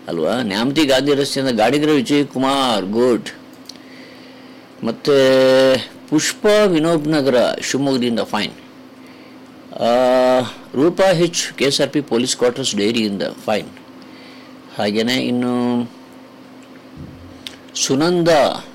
ಅಲ್ವಾ ನ್ಯಾಮತಿ ಗಾಂಧಿ ರಸ್ತೆಯಿಂದ ಗಾಡಿಗರ ವಿಜಯ್ ಕುಮಾರ್ ಗುಡ್ ಮತ್ತು ಪುಷ್ಪ ವಿನೋಬ್ ನಗರ ಶಿವಮೊಗ್ಗದಿಂದ fine Roopa H K S R P police quarters ಡೈರಿಯಿಂದ ಫೈನ್ ಹಾಗೆಯೇ ಇನ್ನು ಸುನಂದ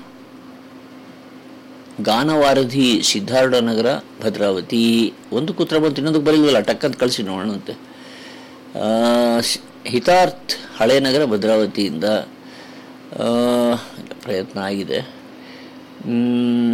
ಗಾನವಾರಧಿ ಸಿದ್ಧಾರೂಢ ನಗರ ಭದ್ರಾವತಿ ಒಂದು ಕುತ್ರ ಬಂತು ಇನ್ನೊಂದು ಬರೀಲ್ವಲ್ಲ ಟಕ್ಕಂತ ಕಳಿಸಿ ನೋಡೋಣಂತೆ ಆ, ಸ್- ಹಿತಾರ್ಥ್ ಹಳೆ ನಗರ ಭದ್ರಾವತಿಯಿಂದ ಆ, ಪ್ರಯತ್ನ ಆಗಿದೆ ಮ್,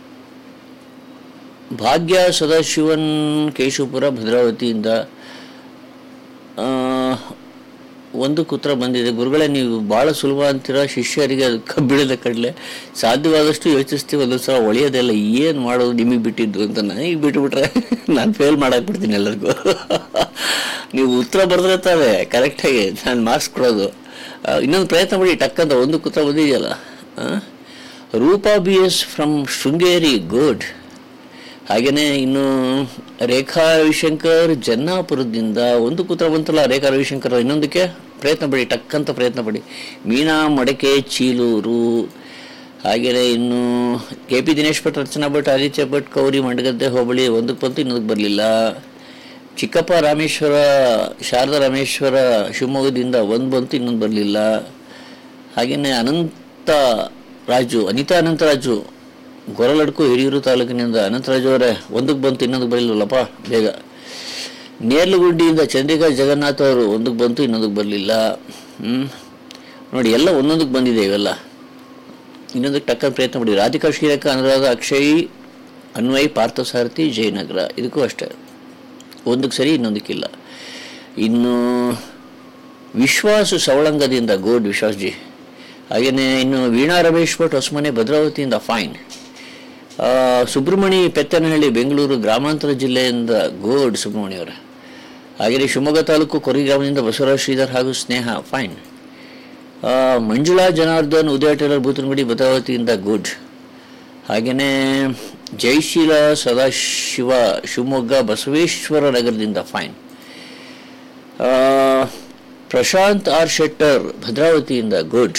ಭಾಗ್ಯ ಸದಾಶಿವನ್ ಕೇಶವಪುರ ಭದ್ರಾವತಿಯಿಂದ ಆ, ಒಂದು ಕುತ್ರ ಬಂದಿದೆ ಗುರುಗಳೇ ನೀವು ಭಾಳ ಸುಲಭ ಅಂತೀರ ಶಿಷ್ಯರಿಗೆ ಅದು ಕಬ್ಬಿಣದ ಕಡಲೆ ಸಾಧ್ಯವಾದಷ್ಟು ಯೋಚಿಸ್ತೀವಿ ಒಂದೊಂದು ಸಲ ಒಳೆಯೋದೆಲ್ಲ ಏನು ಮಾಡೋದು ನಿಮಗೆ ಬಿಟ್ಟಿದ್ದು ಅಂತ ನನಗೆ ಬಿಟ್ಟುಬಿಟ್ರೆ ನಾನು ಫೇಲ್ ಮಾಡಾಕ್ಬಿಡ್ತೀನಿ ಎಲ್ಲರಿಗೂ ನೀವು ಉತ್ತರ ಬರೆದ್ರೆ ತಾವೆ ಕರೆಕ್ಟಾಗಿ ನಾನು ಮಾರ್ಕ್ಸ್ ಕೊಡೋದು ಆ, ಇನ್ನೊಂದು ಪ್ರಯತ್ನ ಮಾಡಿ ಟಕ್ಕಂತ ಒಂದು ಕುತ್ರ ಬಂದಿದೆಯಲ್ಲ ಆ? Roopa B S from Sringeri good ಹಾಗೆಯೇ ಇನ್ನು ರೇಖಾ ರವಿಶಂಕರ್ ಜನ್ನಾಪುರದಿಂದ ಒಂದು ಕುತ್ರ ಬಂತಲ್ಲ ರೇಖಾ ರವಿಶಂಕರ್ ಇನ್ನೊಂದಕ್ಕೆ ಪ್ರಯತ್ನ ಪಡಿ ಟಕ್ಕಂತ ಪ್ರಯತ್ನ ಪಡಿ ಮೀನಾ ಮಡಕೆ ಚೀಲೂರು ಹಾಗೆಯೇ ಇನ್ನು ಕೆ ಪಿ ದಿನೇಶ್ ಭಟ್ ರಚನಾ ಭಟ್ ಆದಿತ್ಯ ಭಟ್ ಕೌರಿ ಮಂಡಗದ್ದೆ ಹೋಬಳಿ ಒಂದಕ್ಕೆ ಬಂತು ಇನ್ನೊಂದಕ್ಕೆ ಬರಲಿಲ್ಲ ಚಿಕ್ಕಪ್ಪ ರಾಮೇಶ್ವರ ಶಾರದಾ ರಾಮೇಶ್ವರ ಶಿವಮೊಗ್ಗದಿಂದ ಒಂದು ಬಂತು ಇನ್ನೊಂದು ಬರಲಿಲ್ಲ ಹಾಗೆಯೇ ಅನಂತ ರಾಜು ಅನಿತಾ ಅನಂತರಾಜು ಗೊರಲಡ್ಕು ಹಿರಿಯೂರು ತಾಲೂಕಿನಿಂದ ಅನಂತರಾಜು ಅವರೇ ಒಂದಕ್ಕೆ ಬಂತು ಇನ್ನೊಂದಕ್ಕೆ ಬರಲಿಲ್ಲಪ್ಪ ಬೇಗ ನೇರ್ಲುಗುಂಡಿಯಿಂದ ಚಂದ್ರಿಕಾ ಜಗನ್ನಾಥ್ ಅವರು ಒಂದಕ್ಕೆ ಬಂತು ಇನ್ನೊಂದಕ್ಕೆ ಬರಲಿಲ್ಲ ಹ್ಞೂ ನೋಡಿ ಎಲ್ಲ ಒಂದೊಂದಕ್ಕೆ ಬಂದಿದೆ ಇವೆಲ್ಲ ಇನ್ನೊಂದಕ್ಕೆ ಟಕ್ಕರ್ ಪ್ರಯತ್ನ ಮಾಡಿ ರಾಧಿಕಾ ಶ್ರೀರೇಖಾ ಅನುರಾಧ ಅಕ್ಷಯ್ ಅನ್ವಯ್ ಪಾರ್ಥಸಾರಥಿ ಜಯನಗರ ಇದಕ್ಕೂ ಅಷ್ಟೇ ಒಂದಕ್ಕೆ ಸರಿ ಇನ್ನೊಂದಕ್ಕಿಲ್ಲ ಇನ್ನು ವಿಶ್ವಾಸ ಸವಳಂಗದಿಂದ ಗೋಡ್ ವಿಶ್ವಾಸ್ ಜಿ ಹಾಗೆಯೇ ಇನ್ನು ವೀಣಾ ರಮೇಶ್ ಭಟ್ ಹೊಸಮನೆ ಭದ್ರಾವತಿಯಿಂದ ಫೈನ್ ಆ, ಸುಬ್ರಹ್ಮಣಿ ಪೆತ್ತನಹಳ್ಳಿ ಬೆಂಗಳೂರು ಗ್ರಾಮಾಂತರ ಜಿಲ್ಲೆಯಿಂದ ಗೋಡ್ ಸುಬ್ರಹ್ಮಣಿ ಅವರ ಹಾಗೆಯೇ ಶಿವಮೊಗ್ಗ ತಾಲೂಕು ಕೊರಿ ಗ್ರಾಮದಿಂದ ಬಸವರಾಜ್ ಶ್ರೀಧರ್ ಹಾಗೂ ಸ್ನೇಹ ಫೈನ್ ಆ, ಮಂಜುಳಾ ಜನಾರ್ದನ್ ಉದಯ ಟೇಲರ್ ಬೂತನಗುಡಿ ಭದ್ರಾವತಿಯಿಂದ ಗುಡ್ ಹಾಗೆಯೇ ಜಯಶೀಲ ಸದಾಶಿವ ಶಿವಮೊಗ್ಗ ಬಸವೇಶ್ವರ ನಗರದಿಂದ ಫೈನ್ ಆ, ಪ್ರಶಾಂತ್ ಆರ್ ಶೆಟ್ಟರ್ ಭದ್ರಾವತಿಯಿಂದ ಗುಡ್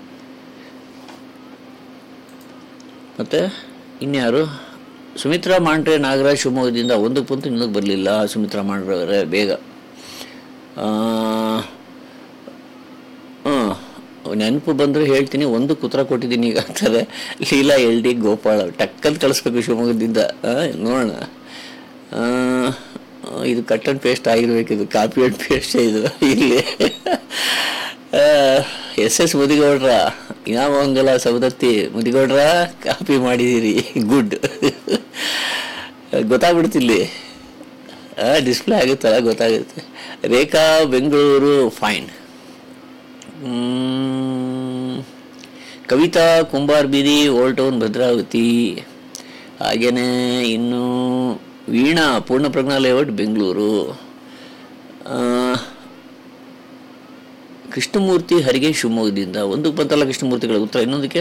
ಮತ್ತು ಇನ್ಯಾರು ಸುಮಿತ್ರಾ ಮಾಂಡ್ರೆ ನಾಗರಾಜ್ ಶಿವಮೊಗ್ಗದಿಂದ ಒಂದಕ್ಕೆ ಬಂತು ಇನ್ನೊಂದಕ್ಕೆ ಬರಲಿಲ್ಲ ಸುಮಿತ್ರಾ ಮಾಂಡ್ರೆ ಅವರೇ ಬೇಗ ಹಾಂ ನೆನಪು ಬಂದರೆ ಹೇಳ್ತೀನಿ ಒಂದು ಕುತ್ರ ಕೊಟ್ಟಿದ್ದೀನಿ ಈಗ ಅಂತಾರೆ ಲೀಲಾ ಎಲ್ ಡಿ ಗೋಪಾಳ ಟಕ್ಕಂತ ಕಳಿಸ್ಬೇಕು ಶಿವಮೊಗ್ಗದಿಂದ ಆ, ನೋಡೋಣ ಆ, ಇದು ಕಟ್ ಆ್ಯಂಡ್ ಪೇಸ್ಟ್ ಆಗಿರ್ಬೇಕು ಇದು ಕಾಪಿ ಆ್ಯಂಡ್ ಪೇಸ್ಟ್ ಇದು ಇಲ್ಲಿ S S Mudigowdra Inamangala Savadatti Mudigowdra copy ಮಾಡಿದ್ದೀರಿ ಗುಡ್ ಗೊತ್ತಾಗ್ಬಿಡ್ತಿಲ್ಲಿ ಡಿಸ್ಪ್ಲೇ ಆಗುತ್ತಲ್ಲ ಗೊತ್ತಾಗುತ್ತೆ ರೇಖಾ ಬೆಂಗಳೂರು ಫೈನ್ ಮ್, ಕವಿತಾ ಕುಂಬಾರ್ ಬೀದಿ ಓಲ್ಡ್ ಟೌನ್ ಭದ್ರಾವತಿ ಹಾಗೆಯೇ ಇನ್ನು ವೀಣಾ ಪೂರ್ಣಪ್ರಜ್ಞಾ ಲೇಔಟ್ ಬೆಂಗಳೂರು ಆ, ಕೃಷ್ಣಮೂರ್ತಿ ಹರಿಗೆ ಶಿವಮೊಗ್ಗದಿಂದ ಒಂದು ಬಂತಲ್ಲ ಕೃಷ್ಣಮೂರ್ತಿಗಳ ಉತ್ತರ ಇನ್ನೊಂದಕ್ಕೆ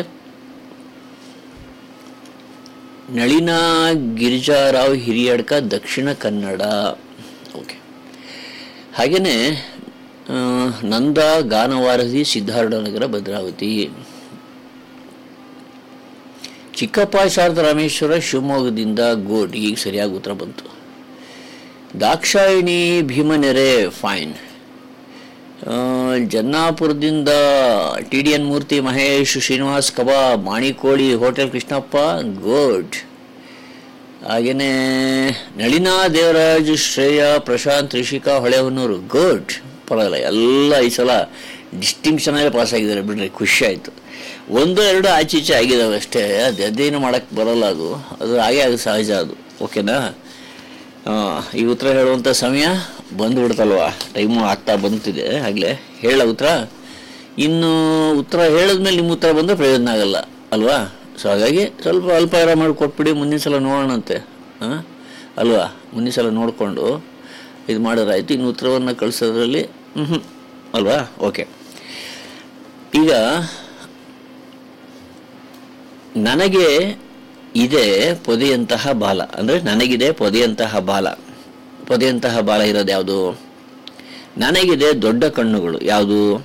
ನಳಿನಾ ಗಿರಿಜಾರಾವ್ ಹಿರಿಯಡ್ಕ ದಕ್ಷಿಣ ಕನ್ನಡ ಓಕೆ ಹಾಗೆಯೇ ನಂದ ಗಾನವಾರಧಿ ಸಿದ್ಧಾರೂಢ ನಗರ ಭದ್ರಾವತಿ ಚಿಕ್ಕಪ್ಪ ಶಾರದಾ ರಾಮೇಶ್ವರ ಶಿವಮೊಗ್ಗದಿಂದ ಗೋಡ್ ಈಗ ಸರಿಯಾಗಿ ಉತ್ತರ ಬಂತು ದಾಕ್ಷಾಯಿಣಿ ಭೀಮನೆರೆ ಫೈನ್ ಆ, ಜನ್ನಾಪುರದಿಂದ T D N Murthy Mahesh Srinivas ಕಬಾಬ್ ಮಾಣಿಕೋಳಿ ಹೋಟೆಲ್ ಕೃಷ್ಣಪ್ಪ ಗೋಡ್ ಹಾಗೆಯೇ ನಳಿನಾ ದೇವರಾಜ್ ಶ್ರೇಯ ಪ್ರಶಾಂತ್ ರಿಷಿಕಾ ಹೊಳೆಹೊನ್ನೂರು ಗುಡ್ ಪರವಾಗಿಲ್ಲ ಎಲ್ಲ ಈ ಸಲ ಡಿಸ್ಟಿಂಕ್ಷನಲ್ಲೇ ಪಾಸ್ ಆಗಿದ್ದಾರೆ ಬಿಡ್ರಿ ಖುಷಿ ಆಯಿತು ಒಂದು ಎರಡು ಆಚೆ ಈಚೆ ಆಗಿದ್ದಾವೆ ಅಷ್ಟೇ ಅದು ಅದೇನು ಮಾಡೋಕ್ಕೆ ಬರಲ್ಲ ಅದು ಅದು ಹಾಗೆ ಅದು ಸಹಜ ಅದು ಓಕೆನಾ ಆ, ಈ ಉತ್ತರ ಹೇಳುವಂಥ ಸಮಯ ಬಂದುಬಿಡ್ತಲ್ವಾ ಟೈಮು ಆಗ್ತಾ ಬಂತಿದೆ ಆಗಲೇ ಹೇಳ ಉತ್ತರ ಇನ್ನು ಉತ್ತರ ಹೇಳಿದ್ಮೇಲೆ ನಿಮ್ಮ ಉತ್ತರ ಬಂದರೆ ಪ್ರಯೋಜನ ಆಗಲ್ಲ ಅಲ್ವಾ ಸೊ ಹಾಗಾಗಿ ಸ್ವಲ್ಪ ಅಲ್ಪಾಹಾರ ಮಾಡಿ ಕೊಟ್ಬಿಡಿ ಮುಂದಿನ ಸಲ ನೋಡೋಣಂತೆ ಹಾಂ ಅಲ್ವಾ ಮುಂದಿನ ಸಲ ನೋಡಿಕೊಂಡು ಇದು ಮಾಡೋದಾಯ್ತು ಇನ್ನು ಉತ್ತರವನ್ನು ಕಳಿಸೋದ್ರಲ್ಲಿ ಹ್ಞೂ ಅಲ್ವಾ ಓಕೆ ಈಗ ನನಗೆ ಇದೆ ಪೊದೆಯಂತಹ ಬಾಲ ಅಂದರೆ ನನಗಿದೆ ಪೊದೆಯಂತಹ ಬಾಲ ಪೊದೆಯಂತಹ ಬಾಲ ಇರೋದು ಯಾವುದು ನನಗಿದೆ ದೊಡ್ಡ ಕಣ್ಣುಗಳು ಯಾವುದು